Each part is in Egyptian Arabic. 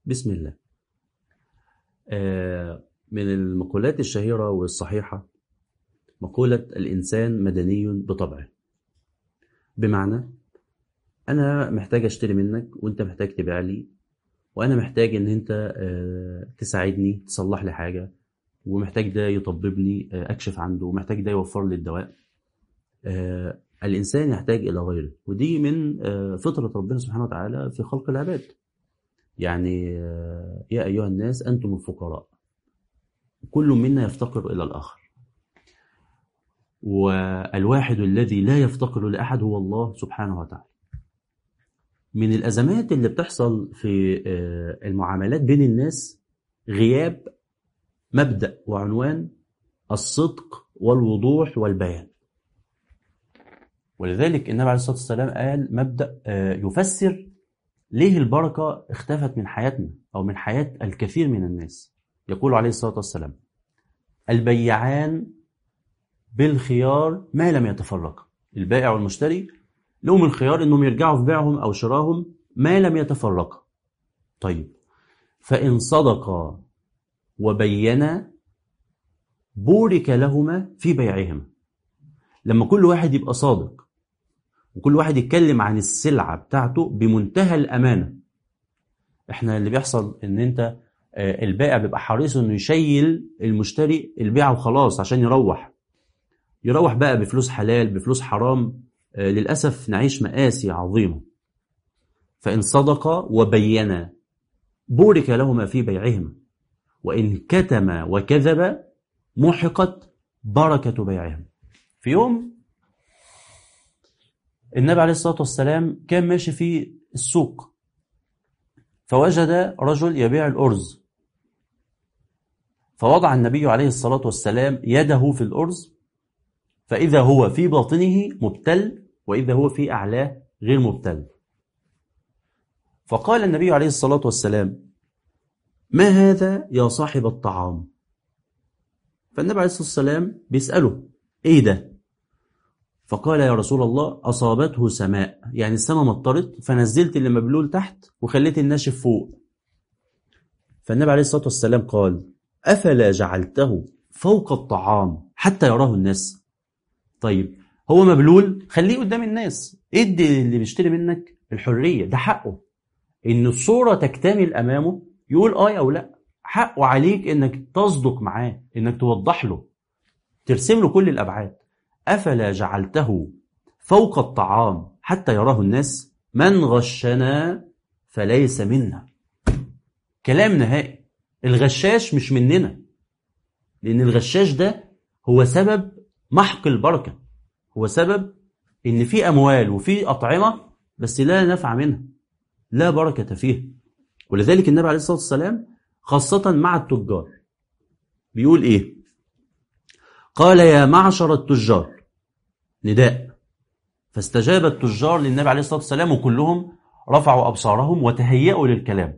بسم الله آه، من المقولات الشهيرة والصحيحة مقولة الإنسان مدني بطبعه بمعنى أنا محتاج أشتري منك وأنت محتاج تبيع لي وأنا محتاج إن أنت آه، تساعدني تصلح لي حاجة ومحتاج ده يطببني آه، أكشف عنده ومحتاج ده يوفر لي الدواء آه، الإنسان يحتاج إلى غيره ودي من آه، فطرة ربنا سبحانه وتعالى في خلق العباد يعني آه، يا أيها الناس أنتم الفقراء كل منا يفتقر إلى الآخر والواحد الذي لا يفتقر لأحد هو الله سبحانه وتعالى من الأزمات اللي بتحصل في آه، المعاملات بين الناس غياب مبدأ وعنوان الصدق والوضوح والبيان ولذلك النبي عليه الصلاة والسلام قال مبدأ آه، يفسر ليه البركة اختفت من حياتنا أو من حياة الكثير من الناس يقول عليه الصلاة والسلام البيعان بالخيار ما لم يتفرقا البائع والمشتري لهم الخيار انهم يرجعوا في بيعهم او شراهم ما لم يتفرقا طيب فان صدقا وبينا بورك لهما في بيعهما لما كل واحد يبقى صادق وكل واحد يتكلم عن السلعة بتاعته بمنتهى الأمانة احنا اللي بيحصل ان انت آه، البائع بيبقى حريص انه يشيل المشتري البيعة وخلاص عشان يروح يروح بقى بفلوس حلال بفلوس حرام آه، للأسف نعيش مآسي عظيمة فإن صدقا وبينا بورك لهما في بيعهما وإن كتما وكذبا محقت بركة بيعهما في يوم النبي عليه الصلاة والسلام كان ماشي في السوق فوجد رجل يبيع الأرز فوضع النبي عليه الصلاة والسلام يده في الأرز فإذا هو في باطنه مبتل وإذا هو في أعلاه غير مبتل فقال النبي عليه الصلاة والسلام ما هذا يا صاحب الطعام فالنبي عليه الصلاة والسلام بيسأله إيه ده فقال يا رسول الله أصابته سماء يعني السماء مطرت فنزلت اللي مبلول تحت وخليت الناشف فوق فالنبي عليه الصلاة والسلام قال أفلا جعلته فوق الطعام حتى يراه الناس طيب هو مبلول خليه قدام الناس ادي اللي بيشتري منك الحرية ده حقه ان الصورة تكتمل امامه يقول اه او لا حقه عليك انك تصدق معاه انك توضح له ترسم له كل الابعاد افلا جعلته فوق الطعام حتى يراه الناس من غشنا فليس منا كلام نهائي الغشاش مش مننا لان الغشاش ده هو سبب محق البركه هو سبب ان في اموال وفي اطعمه بس لا نفع منها لا بركه فيها ولذلك النبي عليه الصلاه والسلام خاصه مع التجار بيقول ايه قال يا معشر التجار نداء فاستجاب التجار للنبي عليه الصلاه والسلام وكلهم رفعوا ابصارهم وتهيأوا للكلام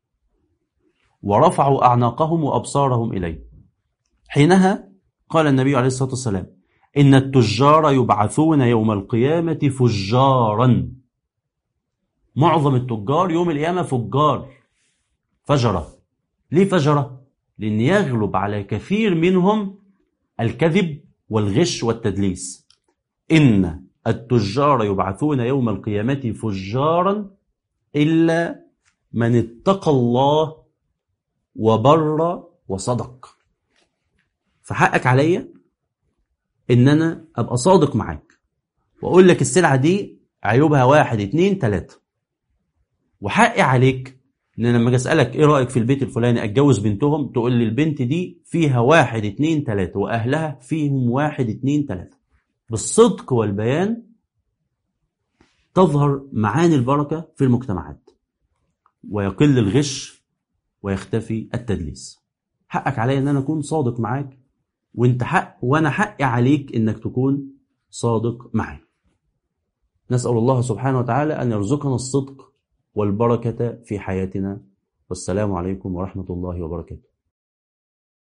ورفعوا اعناقهم وابصارهم اليه حينها قال النبي عليه الصلاه والسلام ان التجار يبعثون يوم القيامه فجارا معظم التجار يوم القيامه فجار فجره ليه فجره لان يغلب على كثير منهم الكذب والغش والتدليس ان التجار يبعثون يوم القيامه فجارا الا من اتقى الله وبر وصدق فحقك عليا ان انا ابقى صادق معاك واقول لك السلعه دي عيوبها واحد اتنين تلاته وحقي عليك ان أنا لما اجي اسالك ايه رايك في البيت الفلاني اتجوز بنتهم تقول لي البنت دي فيها واحد اتنين تلاته واهلها فيهم واحد اتنين تلاته بالصدق والبيان تظهر معاني البركه في المجتمعات ويقل الغش ويختفي التدليس حقك عليا ان انا اكون صادق معاك وانت حق وانا حقي عليك انك تكون صادق معي نسال الله سبحانه وتعالى ان يرزقنا الصدق والبركه في حياتنا والسلام عليكم ورحمه الله وبركاته